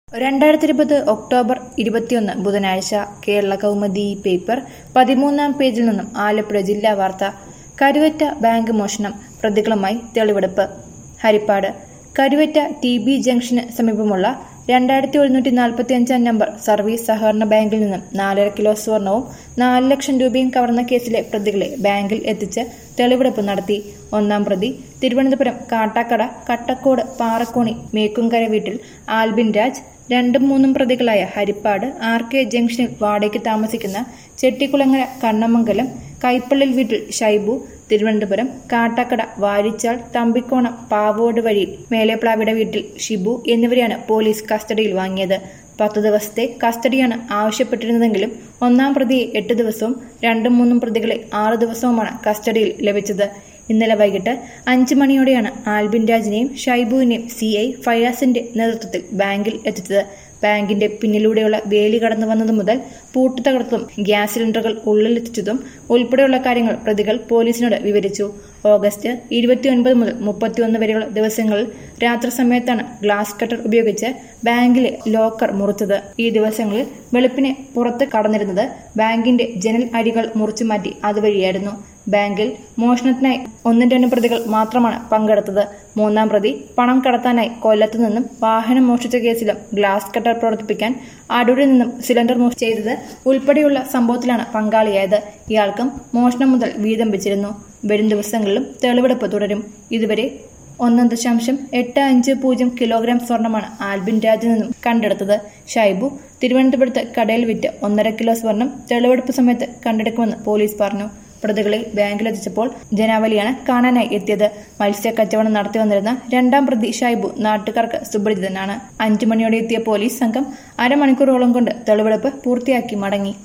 രണ്ടായിരത്തി ഇരുപത് ഒക്ടോബർ ഇരുപത്തിയൊന്ന് ബുധനാഴ്ച കേരള കൗമുദി പേപ്പർ പതിമൂന്നാം പേജിൽ നിന്നും ആലപ്പുഴ ജില്ലാ വാർത്ത കരുവറ്റ ബാങ്ക് മോഷണം പ്രതികളുമായി തെളിവെടുപ്പ് ഹരിപ്പാട് കരുവറ്റ ടി ബി ജംഗ്ഷന് സമീപമുള്ള രണ്ടായിരത്തി ഒരുന്നൂറ്റി നാൽപ്പത്തി അഞ്ചാം നമ്പർ സർവീസ് സഹകരണ ബാങ്കിൽ നിന്നും നാലര കിലോ സ്വർണവും നാല് ലക്ഷം രൂപയും കവർന്ന കേസിലെ പ്രതികളെ ബാങ്കിൽ എത്തിച്ച് തെളിവെടുപ്പ് നടത്തി ഒന്നാം പ്രതി തിരുവനന്തപുരം കാട്ടാക്കട കട്ടക്കോട് പാറക്കോണി മേക്കുംകര വീട്ടിൽ ആൽബിൻ രാജ് രണ്ടും മൂന്നും പ്രതികളായ ഹരിപ്പാട് ആർ കെ ജംഗ്ഷനിൽ വാടകയ്ക്ക് താമസിക്കുന്ന ചെട്ടിക്കുളങ്ങര കണ്ണമംഗലം കൈപ്പള്ളിൽ വീട്ടിൽ ഷൈബു തിരുവനന്തപുരം കാട്ടാക്കട വാരിച്ചാൽ തമ്പിക്കോണം പാവോട് വഴി മേലേപ്ലാവിയുടെ വീട്ടിൽ ഷിബു എന്നിവരെയാണ് പോലീസ് കസ്റ്റഡിയിൽ വാങ്ങിയത് പത്തു ദിവസത്തെ കസ്റ്റഡിയാണ് ആവശ്യപ്പെട്ടിരുന്നതെങ്കിലും ഒന്നാം പ്രതിയെ എട്ട് ദിവസവും രണ്ടും മൂന്നും പ്രതികളെ ആറ് ദിവസവുമാണ് കസ്റ്റഡിയിൽ ലഭിച്ചത് ഇന്നലെ വൈകിട്ട് അഞ്ചു മണിയോടെയാണ് ആൽബിൻ രാജിനെയും ഷൈബുവിനെയും സി ഐ ഫയാസിന്റെ നേതൃത്വത്തിൽ ബാങ്കിൽ എത്തിച്ചത് ബാങ്കിന്റെ പിന്നിലൂടെയുള്ള വേലി കടന്നു വന്നതു മുതൽ പൂട്ട് തകർത്തതും ഗ്യാസ് സിലിണ്ടറുകൾ ഉള്ളിലെത്തിച്ചതും ഉൾപ്പെടെയുള്ള കാര്യങ്ങൾ പ്രതികൾ പോലീസിനോട് വിവരിച്ചു ഓഗസ്റ്റ് ഇരുപത്തിയൊൻപത് മുതൽ മുപ്പത്തിയൊന്ന് വരെയുള്ള ദിവസങ്ങളിൽ രാത്രി സമയത്താണ് ഗ്ലാസ് കട്ടർ ഉപയോഗിച്ച് ബാങ്കിലെ ലോക്കർ മുറിച്ചത് ഈ ദിവസങ്ങളിൽ വെളുപ്പിനെ പുറത്ത് കടന്നിരുന്നത് ബാങ്കിന്റെ ജനൽ അരികൾ മുറിച്ചു മാറ്റി അതുവഴിയായിരുന്നു ബാങ്കിൽ മോഷണത്തിനായി ഒന്നും രണ്ടും പ്രതികൾ മാത്രമാണ് പങ്കെടുത്തത് മൂന്നാം പ്രതി പണം കടത്താനായി കൊല്ലത്തു നിന്നും വാഹനം മോഷ്ടിച്ച കേസിലും ഗ്ലാസ് കട്ടർ പ്രവർത്തിപ്പിക്കാൻ അടൂരിൽ നിന്നും സിലിണ്ടർ മോഷണം ചെയ്തത് ഉൾപ്പെടെയുള്ള സംഭവത്തിലാണ് പങ്കാളിയായത് ഇയാൾക്കും മോഷണം മുതൽ വീതം വെച്ചിരുന്നു വരും ദിവസങ്ങളിലും തെളിവെടുപ്പ് തുടരും ഇതുവരെ ഒന്ന് ദശാംശം എട്ട് അഞ്ച് പൂജ്യം കിലോഗ്രാം സ്വർണമാണ് ആൽബിൻ രാജിൽ നിന്നും കണ്ടെടുത്തത് ഷൈബു തിരുവനന്തപുരത്ത് കടയിൽ വിറ്റ് ഒന്നര കിലോ സ്വർണം തെളിവെടുപ്പ് സമയത്ത് കണ്ടെടുക്കുമെന്ന് പോലീസ് പറഞ്ഞു പ്രതികളെ ബാങ്കിലെത്തിച്ചപ്പോൾ ജനാവലിയാണ് കാണാനായി എത്തിയത് മത്സ്യ കച്ചവടം നടത്തി വന്നിരുന്ന രണ്ടാം പ്രതി ഷൈബു നാട്ടുകാർക്ക് സുപരിചിതനാണ് അഞ്ചു മണിയോടെ എത്തിയ പോലീസ് സംഘം അരമണിക്കൂറോളം കൊണ്ട് തെളിവെടുപ്പ് പൂർത്തിയാക്കി മടങ്ങി